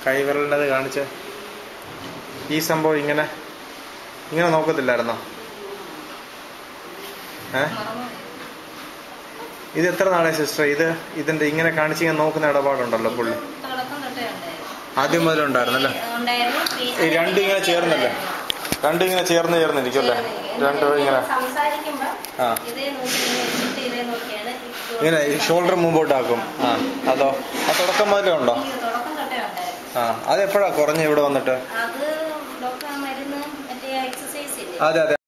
കൈവിരലിൻ്റെത് കാണിച്ച് ഈ സംഭവം ഇങ്ങനെ ഇങ്ങനെ നോക്കത്തില്ലായിരുന്നോ ഏ മറന്നു ഇത് എത്ര നാളെ സിസ്റ്റർ ഇത് ഇതിന്റെ ഇങ്ങനെ കാണിച്ച് ഇങ്ങനെ നോക്കുന്ന ഇടപാടുണ്ടല്ലോ പുള്ളി തുടക്കം തൊട്ടേ ഉണ്ടായിരുന്നു ആദ്യം മുതൽ ഉണ്ടായിരുന്നല്ലേ ഉണ്ടായിരുന്നു ഈ രണ്ടും ഇങ്ങനെ ചേർന്നല്ലേ രണ്ടും ഇങ്ങനെ ചേർന്ന് ചേർന്നിരിക്കും അല്ലേ രണ്ടും ഇങ്ങനെ സംസാരിക്കുമ്പോ ആ ഇതേ നോക്കി ഇങ്ങനെ വെച്ചിട്ട് ഇതേ നോക്കിയാണ് ഇപ്പോൾ ഇങ്ങനെ ഷോൾഡർ മുമ്പോട്ടാക്കും ആ അതോ ആ തുടക്കം മുതലേ ഉണ്ടോ ഈ തുടക്കം തൊട്ടേ ഉണ്ടായിരുന്നു ആ അത് എപ്പോഴാ കുറഞ്ഞ ഇവിടെ വന്നിട്ട് അത് ഡോക്ടർ മരുന്ന് മറ്റേ എക്സസൈസ് ഇല്ലേ അതെ അതെ